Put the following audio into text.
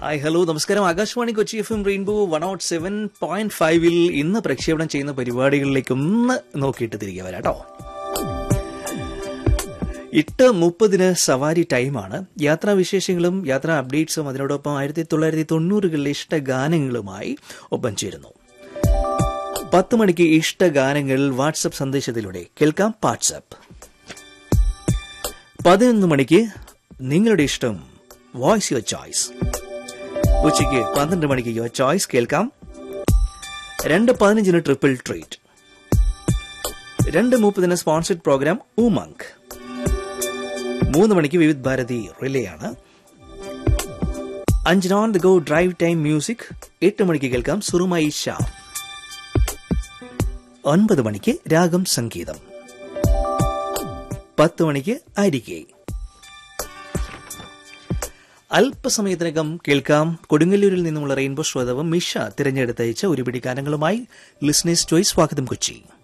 hi hello നമസ്കാരം Akashvani Kochi F M rainbow one out seven point ഫൈവിൽ ഇന്ന് പ്രക്ഷേപണം ചെയ്യുന്ന പരിപാടികളിലേക്ക് ഒന്ന് നോക്കിയിട്ട് തിരികെ വരാം കേട്ടോ എട്ട് മുപ്പതിന് സവാരി ടൈമാണ് യാത്രാവിശേഷങ്ങളും യാത്രാ അപ്ഡേറ്റ്സും അതിനോടൊപ്പം ആയിരത്തി തൊള്ളായിരത്തി തൊണ്ണൂറുകളിലെ ഇഷ്ട ഗാനങ്ങളുമായി ഒപ്പം ചേരുന്നു പത്ത് മണിക്ക് ഇഷ്ട ഗാനങ്ങൾ വാട്സപ്പ് സന്ദേശത്തിലൂടെ കേൾക്കാം വാട്സപ്പ് പതിനൊന്ന് മണിക്ക് നിങ്ങളുടെ ഇഷ്ടം വോയിസ് യുവർ ചോയ്സ് ഉച്ചയ്ക്ക് പന്ത്രണ്ട് മണിക്ക് യുവർ ചോയ്സ് കേൾക്കാം രണ്ട് പതിനഞ്ചിന് ട്രിപ്പിൾ ട്രീറ്റ് രണ്ട് മുപ്പതിന് സ്പോൺസർഡ് പ്രോഗ്രാം ഉമങ്ക് മൂന്ന് മണിക്ക് വിവിധ് ഭാരതി റിലേ ആണ് അഞ്ചിന് on the go drive time music എട്ട് മണിക്ക് കേൾക്കാം സുറുമായി ഷാ ഒൻപത് മണിക്ക് രാഗം സംഗീതം പത്ത് മണിക്ക് അരികെ അല്പസമയത്തിനകം കേൾക്കാം കൊടുങ്ങല്ലൂരിൽ നിന്നുമുള്ള റെയിൻബോ ശ്രോതാവ് മിഷ തിരഞ്ഞെടുത്തയച്ച ഒരു പിടി ഗാനങ്ങളുമായി ലിസ്നേഴ്സ് ചോയ്സ് സ്വാഗതം കൊച്ചി